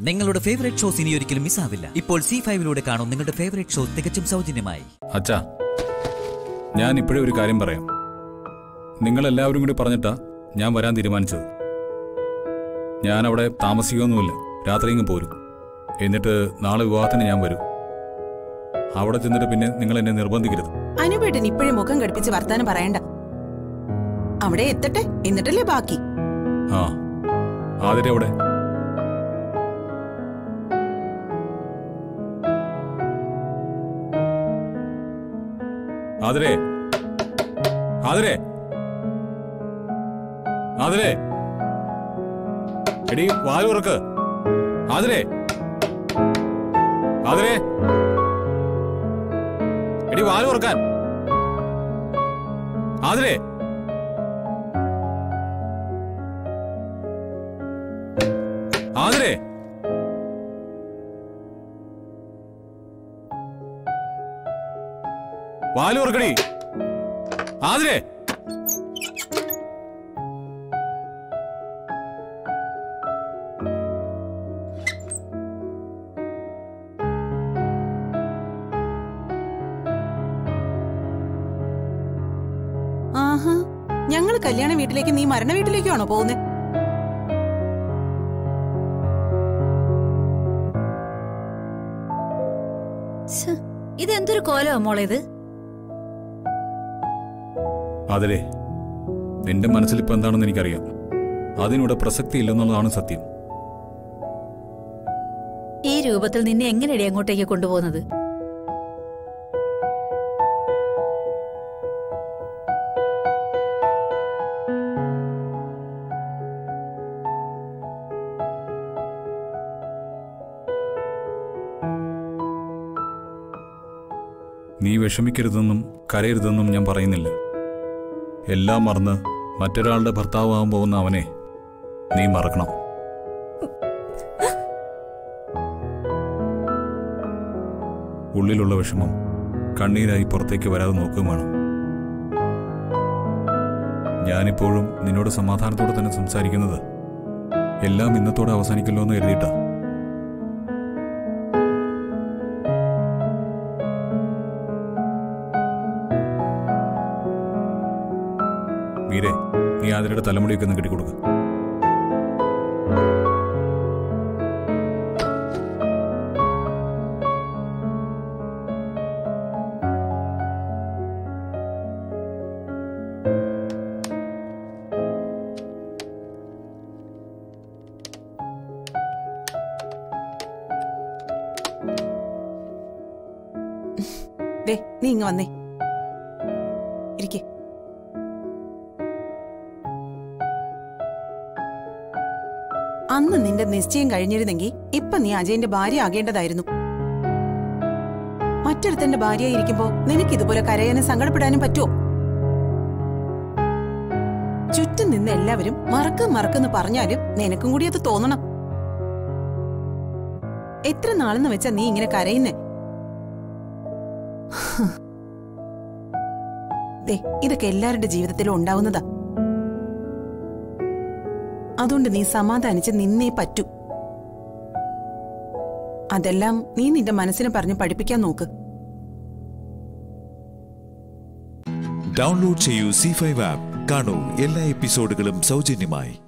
നിങ്ങളുടെ favourite shows ഇനി ഒരിക്കലും മിസ്സാവില്ല ഇപ്പോൾ സി ഫൈവിലൂടെ കാണും നിങ്ങളുടെ ഫേവറേറ്റ് ഷോ തികച്ചും സൗജന്യമായി അച്ഛാ ഞാൻ ഇപ്പോഴേ ഒരു കാര്യം പറയാം നിങ്ങളെല്ലാവരും കൂടി പറഞ്ഞിട്ടാ ഞാൻ വരാൻ തീരുമാനിച്ചത് ഞാൻ അവിടെ താമസിക്കുകയൊന്നുമില്ല രാത്രി ഇങ്ങ് പോരും എന്നിട്ട് നാളെ വിവാഹത്തിന് ഞാൻ വരും അവിടെ ചെന്നിട്ട് പിന്നെ നിങ്ങൾ എന്നെ നിർബന്ധിക്കരുത് അനുപേട്ടൻ ഇപ്പോഴേ മുഖം കടുപ്പിച്ച് വർത്താനം പറയണ്ട അവിടെ എത്തട്ടെ എന്നിട്ടല്ലേ ബാക്കി ആ ആതിരെ അവിടെ ആതിരെ ആതിരെ ആതിരെ എടി വാല് തുറക്ക് ആതിരെ ആതിരെ എടി വാല് തുറക്കാൻ ആതിരെ ആതിരെ വാല് തുറക്കടി ആതിരെ ആഹാ ഞങ്ങൾ കല്യാണ വീട്ടിലേക്ക് നീ മരണ വീട്ടിലേക്കാണോ പോകുന്നത് ഛെ, ഇതെന്തൊരു കോലോ മോളേത് ആതിരെ നിന്റെ മനസ്സിൽ ഇപ്പൊ എന്താണെന്ന് എനിക്കറിയാം അതിനിവിടെ പ്രസക്തി ഇല്ലെന്നുള്ളതാണ് സത്യം ഈ രൂപത്തിൽ നിന്നെ എങ്ങനെയടി അങ്ങോട്ടേക്ക് കൊണ്ടുപോകുന്നത് നീ വിഷമിക്കരുതെന്നും കരയരുതെന്നും ഞാൻ പറയുന്നില്ല എല്ലാം മറന്ന് മറ്റൊരാളുടെ ഭർത്താവാകാൻ പോകുന്ന അവനെ നീ മറക്കണം ഉള്ളിലുള്ള വിഷമം കണ്ണീരായി പുറത്തേക്ക് വരാതെ നോക്കുകയും വേണം ഞാനിപ്പോഴും നിന്നോട് സമാധാനത്തോടെ തന്നെ സംസാരിക്കുന്നത് എല്ലാം ഇന്നത്തോടെ അവസാനിക്കല്ലോ എന്ന് കരുതിയിട്ടാ മീരെ നീ ആതിരയുടെ തലമുടിയൊക്കെ ഒന്ന് കെട്ടിക്കൊടുക്ക ദേ നീ ഇങ്ങ് വന്നേ ഇരിക്കെ അന്ന് നിന്റെ നിശ്ചയം കഴിഞ്ഞിരുന്നെങ്കിൽ ഇപ്പൊ നീ അജയന്റെ ഭാര്യ ആകേണ്ടതായിരുന്നു മറ്റൊരുത്തന്റെ ഭാര്യയായിരിക്കുമ്പോ നിനക്ക് ഇതുപോലെ കരയാനും സങ്കടപ്പെടാനും പറ്റുമോ ചുറ്റും നിന്ന് എല്ലാവരും മറക്കും മറക്കെന്ന് പറഞ്ഞാലും നിനക്കും കൂടി അത് തോന്നണം എത്ര നാളെന്ന് വെച്ചാ നീ ഇങ്ങനെ കരയുന്നേ ദേ ഇതൊക്കെ എല്ലാവരുടെ ജീവിതത്തിലും ഉണ്ടാവുന്നതാ അതുകൊണ്ട് നീ സമാധാനിച്ച് നിന്നേ പറ്റൂ അതെല്ലാം നീ നിന്റെ മനസ്സിനെ പറഞ്ഞ് പഠിപ്പിക്കാൻ നോക്ക് ഡൗൺലോഡ് ചെയ്യൂ സി ഫൈവ് ആപ്പ് കാണൂ എല്ലാ എപ്പിസോഡുകളും സൗജന്യമായി